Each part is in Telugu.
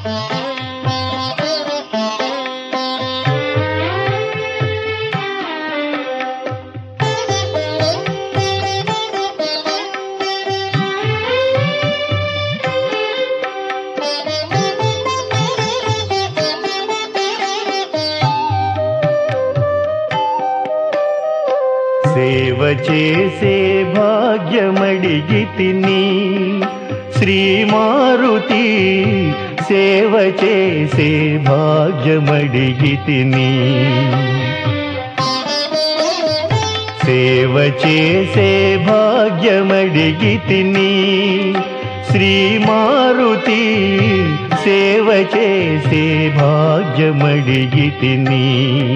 సేవ చేసే భాగ్యమడిగి తిని శ్రీమారుతి సేవ చేసే భాగ్యమడిగి తిని సేవ చేసే భాగ్యమడిగి తిని శ్రీమారుతి సేవ చేసే భాగ్యమడిగి తిని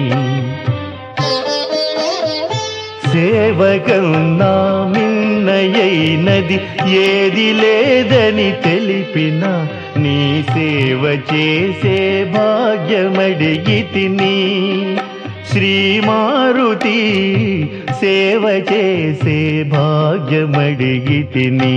సేవకన్నా మిన్నయైనది ఏది లేదని తెలిపిన నీ సేవ చేసే భాగ్యమడిగి తిని శ్రీమారుతి సేవ చేసే భాగ్యమడిగి తిని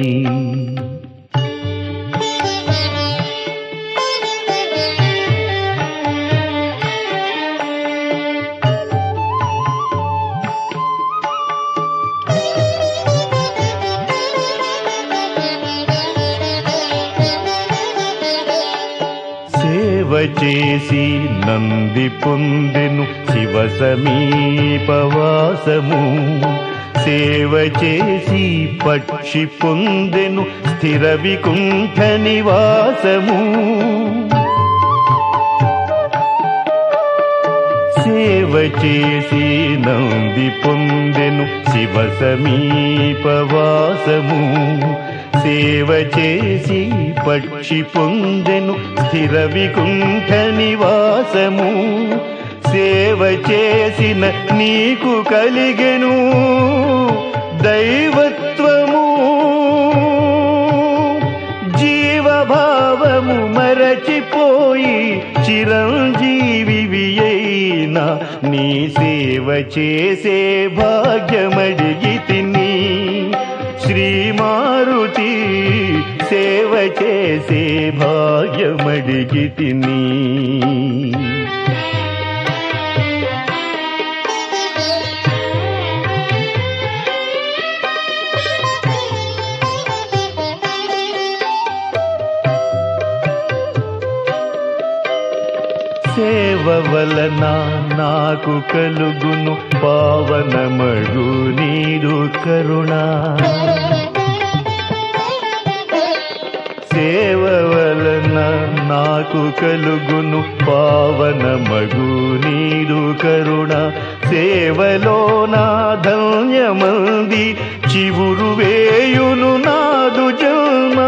సేవ చేసి నంది పొందెను శివ సమీపవాసము సేవ చేసి పక్షి పొందెను స్థిర వికుంఠ నివాసము సేవ చేసి నంది పొందెను శివ సమీపవాసము సేవ చేసి పక్షి పొందెను స్థిర వికుంఠ నివాసము సేవ చేసిన నీకు కలిగెను దైవత్వము జీవభావము మరచిపోయి చిరంజీవి అయినా నీ సేవ చేసే భాగ్యమడిగి తిని శ్రీమారుతి సేవ చేసే భాగ్యమడిగి తిని సేవ వలన నాకు కలుగును పావనమగు నీరు కరుణ సేవ వలన నాకు కలుగును పావనమగు నీరు కరుణ సేవలో నా ధన్యమంది చివురు వేయును నాదు జన్మా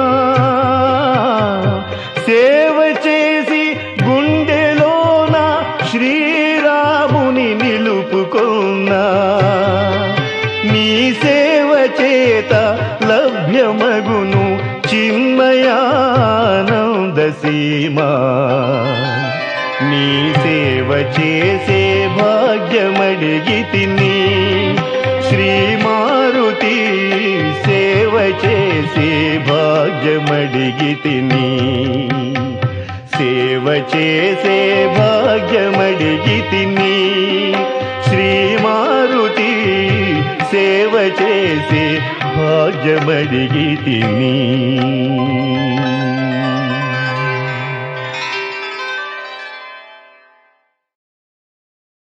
సేవ చేసి గుండెలోన శ్రీరాముని నిలుపుకున్నా నీ సేవ చేత లభ్యమగును చిన్మయానంద సీమా నీ సేవ చేసే భాగ్యమడిగి తిని శ్రీమారుతి సేవ చేసే భాగ్యమడిగి తిని సేవ చేసే భాగ్యమడిగి తిని శ్రీమారుతి సేవ చేసే భాగ్యమడిగి తిని